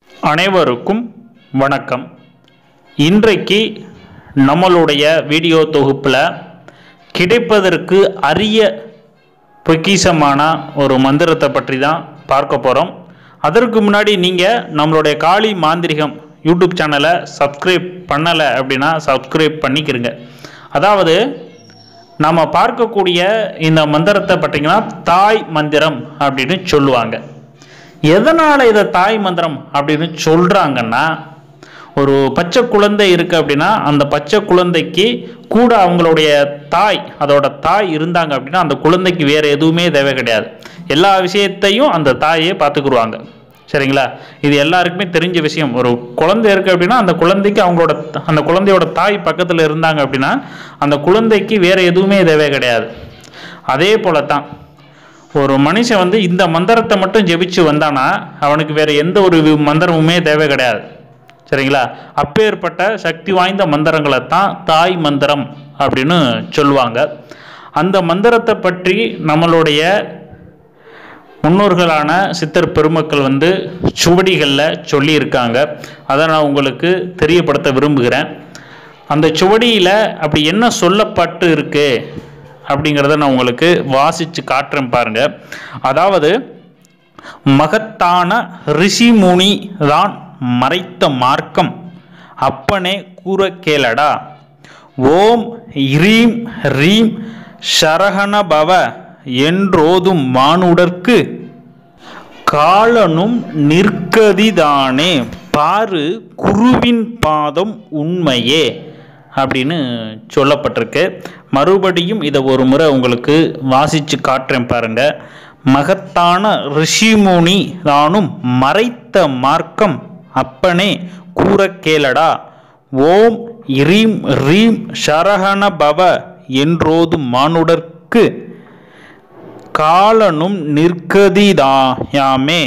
அனைவருக்கும் வணக்கம் இன்றைக்கு நம்மளுடைய வீடியோ தொகுப்பில் கிடைப்பதற்கு அரிய பொக்கிஷமான ஒரு மந்திரத்தை பற்றி தான் பார்க்க போகிறோம் அதற்கு முன்னாடி நீங்கள் நம்மளுடைய காளி மாந்திரிகம் யூடியூப் சேனலை சப்ஸ்கிரைப் பண்ணலை அப்படின்னா சப்ஸ்கிரைப் பண்ணிக்கிறங்க அதாவது நம்ம பார்க்கக்கூடிய இந்த மந்திரத்தை பார்த்தீங்கன்னா தாய் மந்திரம் அப்படின்னு சொல்லுவாங்க எதனால் இதை தாய் மந்திரம் அப்படின்னு சொல்கிறாங்கன்னா ஒரு பச்சை குழந்தை இருக்குது அப்படின்னா அந்த பச்சை குழந்தைக்கு கூட அவங்களுடைய தாய் அதோட தாய் இருந்தாங்க அப்படின்னா அந்த குழந்தைக்கு வேறு எதுவுமே தேவை கிடையாது எல்லா விஷயத்தையும் அந்த தாயே பார்த்துக்குருவாங்க சரிங்களா இது எல்லாருக்குமே தெரிஞ்ச விஷயம் ஒரு குழந்தை இருக்குது அப்படின்னா அந்த குழந்தைக்கு அவங்களோட அந்த குழந்தையோட தாய் பக்கத்தில் இருந்தாங்க அப்படின்னா அந்த குழந்தைக்கு வேறு எதுவுமே தேவை கிடையாது அதே போல தான் ஒரு மனுஷன் வந்து இந்த மந்திரத்தை மட்டும் ஜெபிச்சு வந்தானா அவனுக்கு வேற எந்த ஒரு வி- மந்திரமுமே தேவை கிடையாது சரிங்களா அப்பேற்பட்ட சக்தி வாய்ந்த மந்திரங்களை தான் தாய் மந்திரம் அப்படின்னு சொல்லுவாங்க அந்த மந்திரத்தை பற்றி நம்மளுடைய முன்னோர்களான சித்தர் பெருமக்கள் வந்து சுவடிகளில் சொல்லியிருக்காங்க அதை நான் உங்களுக்கு தெரியப்படுத்த விரும்புகிறேன் அந்த சுவடியில் அப்படி என்ன சொல்லப்பட்டு இருக்கு அப்படிங்கிறத நான் உங்களுக்கு வாசித்து காட்டுறேன் பாருங்க அதாவது மகத்தான ரிஷிமுனி தான் மறைத்த மார்க்கம் அப்பனே கூற கேளடா ஓம் ரீம் ரீம் சரகணபவ என்றோதும் மானுடர்க்கு காலனும் நிற்கதிதானே பாரு குருவின் பாதம் உண்மையே அப்படின்னு சொல்லப்பட்டிருக்கு மறுபடியும் இதை ஒரு முறை உங்களுக்கு வாசித்து காட்டுறேன் பாருங்க மகத்தான ரிஷிமுனி தானும் மறைத்த மார்க்கம் அப்பனே கூற கேளடா ஓம் ரீம் ரீம் சரகண பவ என்றோதும் மானுடர்க்கு காலனும் நிற்கதிதாயாமே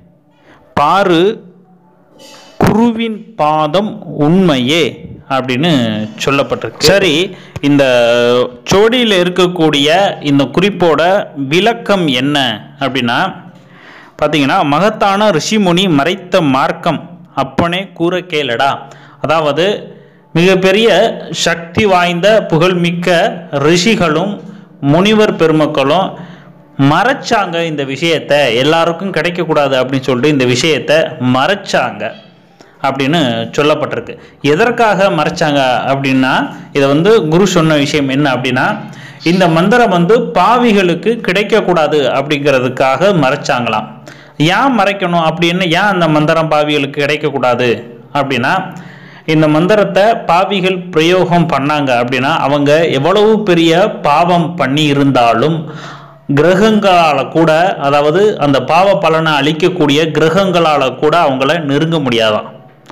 பாரு குருவின் பாதம் உண்மையே அப்படின்னு சொல்லப்பட்டிருக்கு சரி இந்த சோடியில் இருக்கக்கூடிய இந்த குறிப்போட விளக்கம் என்ன அப்படின்னா பார்த்தீங்கன்னா மகத்தான ரிஷிமுனி மறைத்த மார்க்கம் அப்பனே கூற கேளடா அதாவது மிகப்பெரிய சக்தி வாய்ந்த புகழ்மிக்க ரிஷிகளும் முனிவர் பெருமக்களும் மறைச்சாங்க இந்த விஷயத்தை எல்லாருக்கும் கிடைக்கக்கூடாது அப்படின்னு சொல்லிட்டு இந்த விஷயத்தை மறைச்சாங்க அப்படின்னு சொல்லப்பட்டிருக்கு எதற்காக மறைச்சாங்க அப்படின்னா இதை வந்து குரு சொன்ன விஷயம் என்ன அப்படின்னா இந்த மந்திரம் வந்து பாவிகளுக்கு கிடைக்கக்கூடாது அப்படிங்கிறதுக்காக மறைச்சாங்களாம் ஏன் மறைக்கணும் அப்படின்னு ஏன் அந்த மந்திரம் பாவிகளுக்கு கிடைக்கக்கூடாது அப்படின்னா இந்த மந்திரத்தை பாவிகள் பிரயோகம் பண்ணாங்க அப்படின்னா அவங்க எவ்வளவு பெரிய பாவம் பண்ணி இருந்தாலும் கிரகங்களால் கூட அதாவது அந்த பாவ பலனை அளிக்கக்கூடிய கிரகங்களால் கூட அவங்கள நெருங்க முடியாதாம்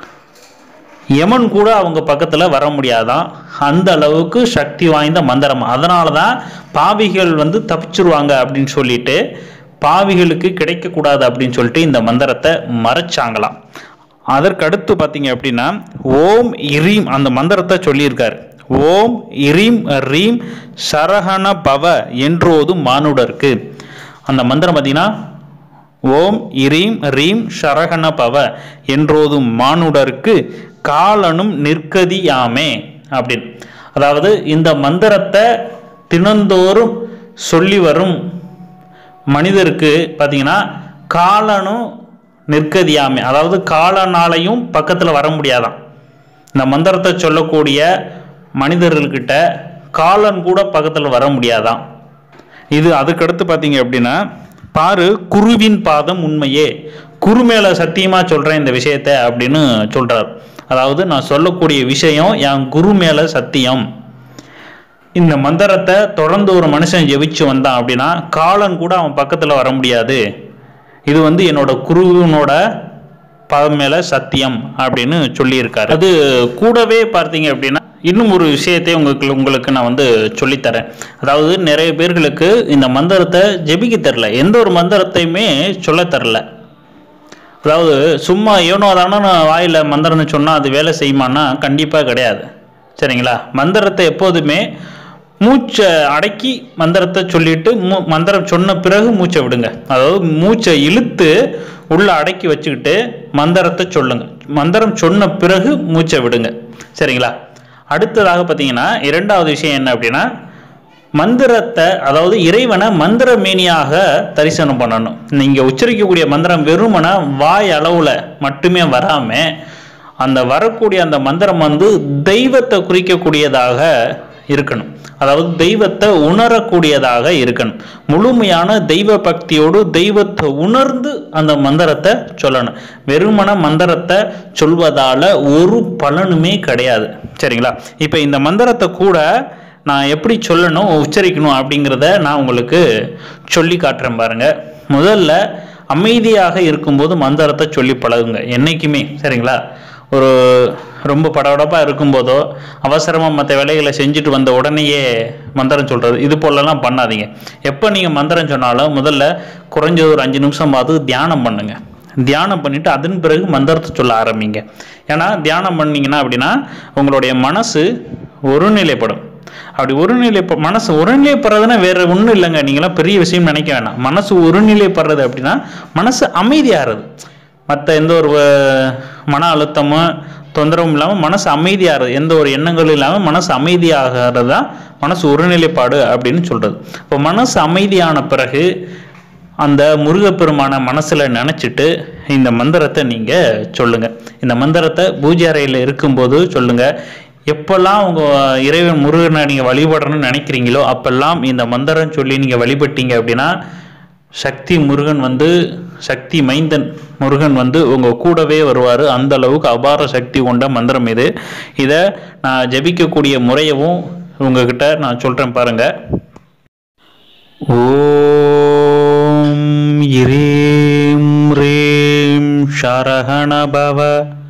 யமன் கூட அவங்க பக்கத்தில் வர முடியாதான் அந்த அளவுக்கு சக்தி வாய்ந்த மந்திரம் அதனால தான் பாவிகள் வந்து தப்பிச்சிருவாங்க அப்படின்னு சொல்லிட்டு பாவிகளுக்கு கிடைக்கக்கூடாது அப்படின்னு சொல்லிட்டு இந்த மந்திரத்தை மறைச்சாங்களாம் அதற்கடுத்து பார்த்தீங்க அப்படின்னா ஓம் இரீம் அந்த மந்திரத்தை சொல்லியிருக்காரு ஓம் இரீம் ரீம் சரஹண பவ என்றோதும் மானுடருக்கு அந்த மந்திரம் பார்த்தீங்கன்னா ஓம் இரீம் ரீம் சரகண பவ என்றோதும் மானுடருக்கு காலனும் நிற்கதியாமே அப்படின்னு அதாவது இந்த மந்திரத்தை தினந்தோறும் சொல்லி வரும் மனிதருக்கு பார்த்தீங்கன்னா காலனும் நிற்கதியாமே அதாவது காலனாலையும் பக்கத்தில் வர முடியாதாம் இந்த மந்திரத்தை சொல்லக்கூடிய மனிதர்கள்கிட்ட காலன் கூட பக்கத்தில் வர முடியாதாம் இது அதுக்கடுத்து பார்த்தீங்க அப்படின்னா பாரு குருவின் பாதம் உண்மையே குரு மேலே சத்தியமாக சொல்கிறேன் இந்த விஷயத்தை அப்படின்னு சொல்கிறார் அதாவது நான் சொல்லக்கூடிய விஷயம் என் குரு மேலே சத்தியம் இந்த மந்திரத்தை தொடர்ந்து ஒரு மனுஷன் ஜெபிச்சு வந்தான் அப்படின்னா காலன் கூட அவன் பக்கத்தில் வர முடியாது இது வந்து என்னோட குருவினோட பதம் மேல சத்தியம் அப்படின்னு சொல்லியிருக்காரு அது கூடவே பார்த்தீங்க அப்படின்னா இன்னும் ஒரு விஷயத்தை உங்களுக்கு உங்களுக்கு நான் வந்து சொல்லித்தரேன் அதாவது நிறைய பேர்களுக்கு இந்த மந்திரத்தை ஜெபிக்க தெரில எந்த ஒரு மந்திரத்தையுமே சொல்லத் தெரில அதாவது சும்மா ஏனோ தானோ வாயில் மந்திரம்னு சொன்னால் அது வேலை செய்யுமான்னா கண்டிப்பாக கிடையாது சரிங்களா மந்திரத்தை எப்போதுமே மூச்சை அடக்கி மந்திரத்தை சொல்லிட்டு மூ மந்திரம் சொன்ன பிறகு மூச்சை விடுங்க அதாவது மூச்சை இழுத்து உள்ள அடக்கி வச்சுக்கிட்டு மந்திரத்தை சொல்லுங்க மந்திரம் சொன்ன பிறகு மூச்சை விடுங்க சரிங்களா அடுத்ததாக பார்த்தீங்கன்னா இரண்டாவது விஷயம் என்ன அப்படின்னா மந்திரத்தை அதாவது இறைவனை மந்திர மேனியாக தரிசனம் பண்ணணும் நீங்க உச்சரிக்கக்கூடிய மந்திரம் வெறுமன வாய் அளவுல மட்டுமே வராம அந்த வரக்கூடிய அந்த மந்திரம் வந்து தெய்வத்தை குறிக்கக்கூடியதாக இருக்கணும் அதாவது தெய்வத்தை உணரக்கூடியதாக இருக்கணும் முழுமையான தெய்வ பக்தியோடு தெய்வத்தை உணர்ந்து அந்த மந்திரத்தை சொல்லணும் வெறுமன மந்திரத்தை சொல்வதால ஒரு பலனுமே கிடையாது சரிங்களா இப்போ இந்த மந்திரத்தை கூட நான் எப்படி சொல்லணும் உச்சரிக்கணும் அப்படிங்கிறத நான் உங்களுக்கு சொல்லி காட்டுறேன் பாருங்க முதல்ல அமைதியாக இருக்கும்போது மந்திரத்தை சொல்லி பழகுங்க என்னைக்குமே சரிங்களா ஒரு ரொம்ப படபடப்பாக இருக்கும்போதோ அவசரமாக மற்ற வேலைகளை செஞ்சுட்டு வந்த உடனேயே மந்திரம் சொல்கிறது இது போலலாம் பண்ணாதீங்க எப்போ நீங்கள் மந்திரம் சொன்னாலும் முதல்ல குறைஞ்சது ஒரு அஞ்சு நிமிஷம் பார்த்து தியானம் பண்ணுங்க தியானம் பண்ணிட்டு அதன் பிறகு மந்திரத்தை சொல்ல ஆரம்பிங்க ஏன்னா தியானம் பண்ணீங்கன்னா அப்படின்னா உங்களுடைய மனசு ஒருநிலைப்படும் அப்படி ஒருநிலை மனசு ஒருநிலைப்படுறதுன்னா வேற ஒன்றும் இல்லைங்க நீங்களாம் பெரிய விஷயம் நினைக்க வேணாம் மனசு ஒருநிலைப்படுறது அப்படின்னா மனசு அமைதியாகிறது மற்ற எந்த ஒரு அஹ், மன அழுத்தமோ தொந்தரவும் இல்லாமல் மனசு அமைதியாகிறது எந்த ஒரு எண்ணங்களும் இல்லாமல் மனசு அமைதியாகிறது தான் மனசு ஒருநிலைப்பாடு அப்படின்னு சொல்றது இப்போ மனசு அமைதியான பிறகு அந்த முருகப்பெருமான மனசுல நினைச்சிட்டு இந்த மந்திரத்தை நீங்க சொல்லுங்க இந்த மந்திரத்தை பூஜை அறையில் இருக்கும்போது சொல்லுங்க எப்பெல்லாம் உங்க இறைவன் முருகனை நீங்க வழிபடணும்னு நினைக்கிறீங்களோ அப்பெல்லாம் இந்த மந்திரம் சொல்லி நீங்க வழிபட்டீங்க அப்படின்னா சக்தி முருகன் வந்து சக்தி மைந்தன் முருகன் வந்து உங்க கூடவே வருவார் அந்த அளவுக்கு அபார சக்தி கொண்ட மந்திரம் இது இதை நான் ஜெபிக்கக்கூடிய முறையவும் உங்ககிட்ட நான் சொல்றேன் பாருங்க ஓம் இரீம் ரீம் சரஹண பவ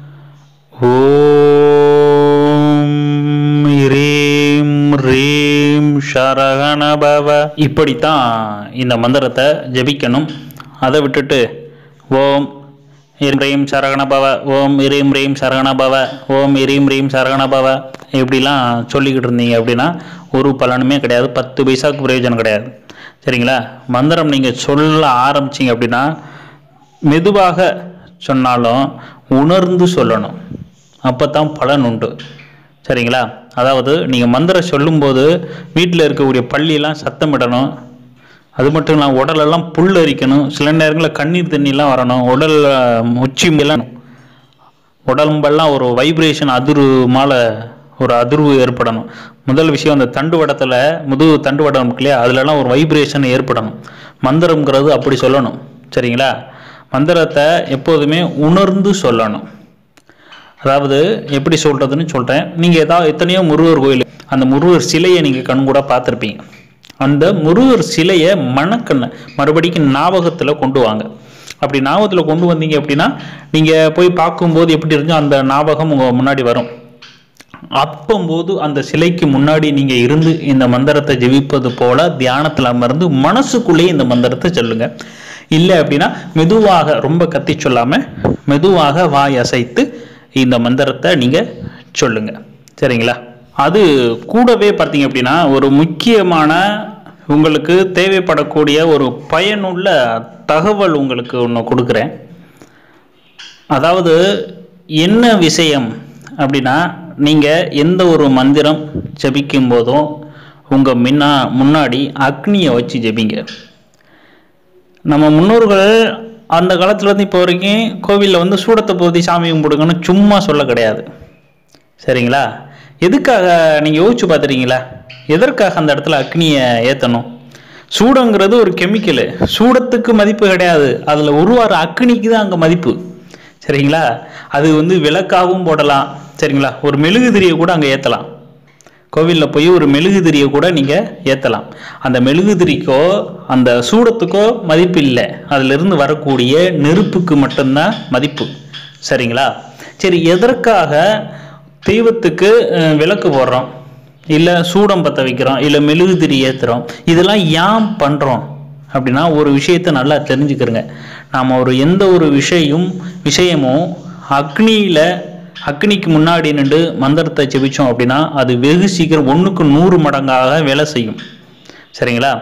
ஓம் இரீம் ரீம் சரஹண பவ இப்படித்தான் இந்த மந்திரத்தை ஜெபிக்கணும் அதை விட்டுட்டு ஓம் இம் ரீம் சரகண பவ ஓம் இரீம் ரீம் சரகண பவ ஓம் இரீம் ரீம் சரகண பவ இப்படிலாம் சொல்லிக்கிட்டு இருந்தீங்க அப்படின்னா ஒரு பலனுமே கிடையாது பத்து பைசாவுக்கு பிரயோஜனம் கிடையாது சரிங்களா மந்திரம் நீங்கள் சொல்ல ஆரம்பிச்சீங்க அப்படின்னா மெதுவாக சொன்னாலும் உணர்ந்து சொல்லணும் அப்போ தான் பலன் உண்டு சரிங்களா அதாவது நீங்கள் மந்திரம் சொல்லும்போது வீட்டில் இருக்கக்கூடிய பள்ளியெல்லாம் சத்தமிடணும் அது மட்டும் இல்லாமல் உடலெல்லாம் புல் அரிக்கணும் சில நேரங்களில் கண்ணீர் தண்ணிலாம் வரணும் உடல் உச்சி எல்லாம் உடம்பெல்லாம் ஒரு வைப்ரேஷன் அதிர்வு மால ஒரு அதிர்வு ஏற்படணும் முதல் விஷயம் அந்த தண்டுவடத்தில் முதுகு தண்டுவடம் இருக்கு இல்லையா அதுலலாம் ஒரு வைப்ரேஷன் ஏற்படணும் மந்திரம்ங்கிறது அப்படி சொல்லணும் சரிங்களா மந்திரத்தை எப்போதுமே உணர்ந்து சொல்லணும் அதாவது எப்படி சொல்றதுன்னு சொல்றேன் நீங்க ஏதாவது எத்தனையோ முருகர் கோயில் அந்த முருகர் சிலையை நீங்க கண்கூட பார்த்துருப்பீங்க அந்த முருகர் சிலையை மணக்கண்ண மறுபடிக்கும் ஞாபகத்துல கொண்டு வாங்க அப்படி ஞாபகத்துல கொண்டு வந்தீங்க அப்படின்னா நீங்க போய் பார்க்கும்போது எப்படி இருந்துச்சோ அந்த ஞாபகம் உங்க முன்னாடி வரும் அப்பம்போது அந்த சிலைக்கு முன்னாடி நீங்க இருந்து இந்த மந்திரத்தை ஜெபிப்பது போல தியானத்துல அமர்ந்து மனசுக்குள்ளேயே இந்த மந்திரத்தை சொல்லுங்க இல்லை அப்படின்னா மெதுவாக ரொம்ப கத்தி சொல்லாம மெதுவாக வாய் அசைத்து இந்த மந்திரத்தை நீங்க சொல்லுங்க சரிங்களா அது கூடவே பார்த்தீங்க அப்படின்னா ஒரு முக்கியமான உங்களுக்கு தேவைப்படக்கூடிய ஒரு பயனுள்ள தகவல் உங்களுக்கு ஒன்று கொடுக்குறேன் அதாவது என்ன விஷயம் அப்படின்னா நீங்கள் எந்த ஒரு மந்திரம் ஜபிக்கும் போதும் உங்கள் முன்னா முன்னாடி அக்னியை வச்சு ஜெபிங்க நம்ம முன்னோர்கள் அந்த காலத்துலேருந்து இப்போ வரைக்கும் கோவிலில் வந்து சூடத்தை போதி சாமி கும்பிடுங்கன்னு சும்மா சொல்ல கிடையாது சரிங்களா எதுக்காக நீங்கள் யோசிச்சு பார்த்துறீங்களா எதற்காக அந்த இடத்துல அக்னியை ஏற்றணும் சூடங்கிறது ஒரு கெமிக்கலு சூடத்துக்கு மதிப்பு கிடையாது அதில் உருவார அக்னிக்கு தான் அங்கே மதிப்பு சரிங்களா அது வந்து விளக்காகவும் போடலாம் சரிங்களா ஒரு மெழுகுதிரியை கூட அங்கே ஏற்றலாம் கோவிலில் போய் ஒரு மெழுகுதிரியை கூட நீங்கள் ஏற்றலாம் அந்த மெழுகுதிரிக்கோ அந்த சூடத்துக்கோ மதிப்பு இல்லை அதிலிருந்து வரக்கூடிய நெருப்புக்கு மட்டும்தான் மதிப்பு சரிங்களா சரி எதற்காக தெய்வத்துக்கு அஹ், விளக்கு போடுறோம் இல்லை சூடம் பற்ற வைக்கிறோம் இல்லை மெழுகுதிரி ஏற்றுறோம் இதெல்லாம் ஏன் பண்ணுறோம் அப்படின்னா ஒரு விஷயத்தை நல்லா தெரிஞ்சுக்கிறங்க நாம் ஒரு எந்த ஒரு விஷயம் விஷயமும் அக்னியில் அக்னிக்கு முன்னாடி நின்று மந்திரத்தை ஜெபிச்சோம் அப்படின்னா அது வெகு சீக்கிரம் ஒன்றுக்கு நூறு மடங்காக வேலை செய்யும் சரிங்களா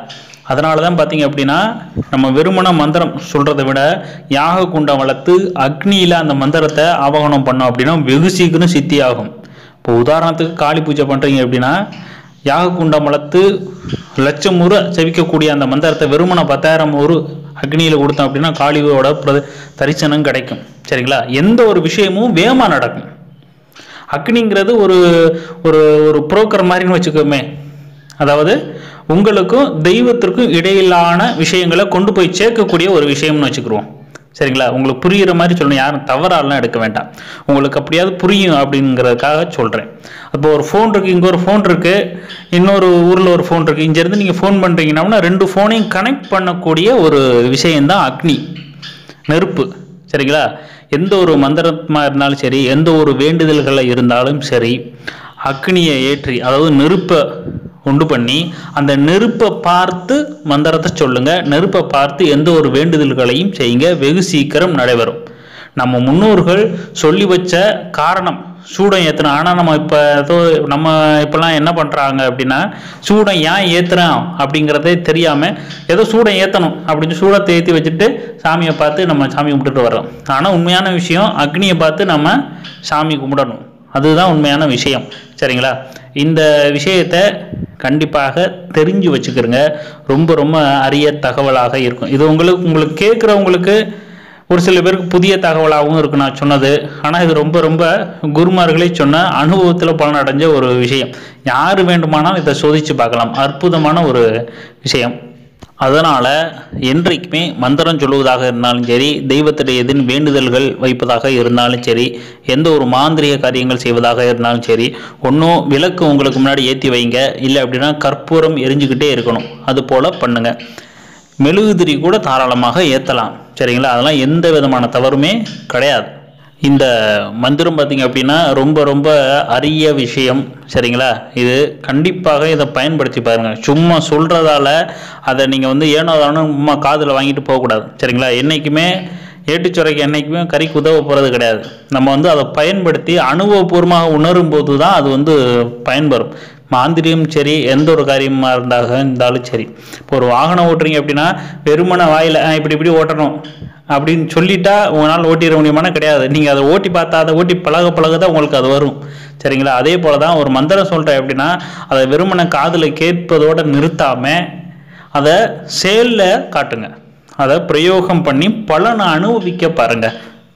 அதனால தான் பார்த்தீங்க அப்படின்னா நம்ம வெறுமன மந்திரம் சொல்கிறத விட யாக குண்டம் வளர்த்து அக்னியில் அந்த மந்திரத்தை ஆவகனம் பண்ணோம் அப்படின்னா வெகு சீக்கிரம் சித்தி ஆகும் இப்போ உதாரணத்துக்கு காளி பூஜை பண்ணுறீங்க அப்படின்னா யாக குண்டம் வளர்த்து லட்சம் முறை செவிக்கக்கூடிய அந்த மந்திரத்தை வெறுமன பத்தாயிரம் ஒரு அக்னியில் கொடுத்தோம் அப்படின்னா காளியோட பிர தரிசனம் கிடைக்கும் சரிங்களா எந்த ஒரு விஷயமும் வேகமாக நடக்கும் அக்னிங்கிறது ஒரு ஒரு ஒரு புரோக்கர் மாதிரின்னு வச்சுக்கோமே அதாவது உங்களுக்கும் தெய்வத்திற்கும் இடையிலான விஷயங்களை கொண்டு போய் சேர்க்கக்கூடிய ஒரு விஷயம்னு வச்சுக்கிருவோம் சரிங்களா உங்களுக்கு புரிகிற மாதிரி சொல்லணும் யாரும் தவறாலாம் எடுக்க வேண்டாம் உங்களுக்கு அப்படியாவது புரியும் அப்படிங்கிறதுக்காக சொல்கிறேன் இப்போ ஒரு ஃபோன் இருக்குது இங்கே ஒரு ஃபோன் இருக்குது இன்னொரு ஊரில் ஒரு ஃபோன் இருக்குது இங்கேருந்து நீங்கள் ஃபோன் பண்ணுறீங்கன்னா ரெண்டு ஃபோனையும் கனெக்ட் பண்ணக்கூடிய ஒரு விஷயம்தான் அக்னி நெருப்பு சரிங்களா எந்த ஒரு மந்திரமாக இருந்தாலும் சரி எந்த ஒரு வேண்டுதல்களை இருந்தாலும் சரி அக்னியை ஏற்றி அதாவது நெருப்பை உண்டு பண்ணி அந்த நெருப்பை பார்த்து மந்திரத்தை சொல்லுங்க நெருப்பை பார்த்து எந்த ஒரு வேண்டுதல்களையும் செய்யுங்க வெகு சீக்கிரம் நடைபெறும் நம்ம முன்னோர்கள் சொல்லி வச்ச காரணம் சூடம் ஏற்றணும் ஆனால் நம்ம இப்போ ஏதோ நம்ம இப்போல்லாம் என்ன பண்ணுறாங்க அப்படின்னா சூடம் ஏன் ஏற்றுறோம் அப்படிங்கிறதே தெரியாமல் ஏதோ சூடம் ஏற்றணும் அப்படின்னு சூடத்தை ஏற்றி வச்சுட்டு சாமியை பார்த்து நம்ம சாமி கும்பிட்டுட்டு வர்றோம் ஆனால் உண்மையான விஷயம் அக்னியை பார்த்து நம்ம சாமி கும்பிடணும் அதுதான் உண்மையான விஷயம் சரிங்களா இந்த விஷயத்தை கண்டிப்பாக தெரிஞ்சு வச்சுக்கிறங்க ரொம்ப ரொம்ப அரிய தகவலாக இருக்கும் இது உங்களுக்கு உங்களுக்கு கேட்குறவங்களுக்கு ஒரு சில பேருக்கு புதிய தகவலாகவும் இருக்கு நான் சொன்னது ஆனால் இது ரொம்ப ரொம்ப குருமார்களே சொன்ன அனுபவத்தில் பலனடைஞ்ச ஒரு விஷயம் யார் வேண்டுமானாலும் இதை சோதித்து பார்க்கலாம் அற்புதமான ஒரு விஷயம் அதனால் என்றைக்குமே மந்திரம் சொல்லுவதாக இருந்தாலும் சரி தெய்வத்திடைய எதின் வேண்டுதல்கள் வைப்பதாக இருந்தாலும் சரி எந்த ஒரு மாந்திரிக காரியங்கள் செய்வதாக இருந்தாலும் சரி ஒன்றும் விளக்கு உங்களுக்கு முன்னாடி ஏற்றி வைங்க இல்லை அப்படின்னா கற்பூரம் எரிஞ்சுக்கிட்டே இருக்கணும் அது போல் பண்ணுங்க மெழுகுதிரி கூட தாராளமாக ஏற்றலாம் சரிங்களா அதெல்லாம் எந்த விதமான தவறுமே கிடையாது இந்த மந்திரம் பார்த்தீங்க அப்படின்னா ரொம்ப ரொம்ப அரிய விஷயம் சரிங்களா இது கண்டிப்பாக இதை பயன்படுத்தி பாருங்கள் சும்மா சொல்கிறதால அதை நீங்கள் வந்து ஏனோ தானோ சும்மா காதில் வாங்கிட்டு போகக்கூடாது சரிங்களா என்றைக்குமே ஏட்டுச்சுரைக்கு என்றைக்குமே கறிக்கு உதவ போகிறது கிடையாது நம்ம வந்து அதை பயன்படுத்தி அனுபவபூர்வமாக உணரும் போது தான் அது வந்து பயன்பெறும் மாந்திரியம் சரி எந்த ஒரு காரியமாக இருந்தாக இருந்தாலும் சரி இப்போ ஒரு வாகனம் ஓட்டுறீங்க அப்படின்னா வெறுமன வாயில் "ஆ, இப்படி இப்படி ஓட்டணும் அப்படின்னு சொல்லிட்டா உங்களால் ஓட்டிட முடியுமானா கிடையாது நீங்கள் அதை ஓட்டி பார்த்தா அதை ஓட்டி பழக பழக தான் உங்களுக்கு அது வரும் சரிங்களா அதே போல தான் ஒரு மந்திரம் சொல்கிறேன் அப்படின்னா அதை வெறுமன காதில் கேட்பதோடு நிறுத்தாமல் அதை செயலில் காட்டுங்க அதை பிரயோகம் பண்ணி பலனை அனுபவிக்க பாருங்க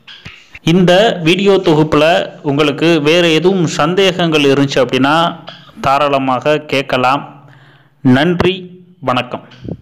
இந்த வீடியோ தொகுப்பில் உங்களுக்கு வேறு எதுவும் சந்தேகங்கள் இருந்துச்சு அப்படின்னா தாராளமாக கேட்கலாம் நன்றி வணக்கம்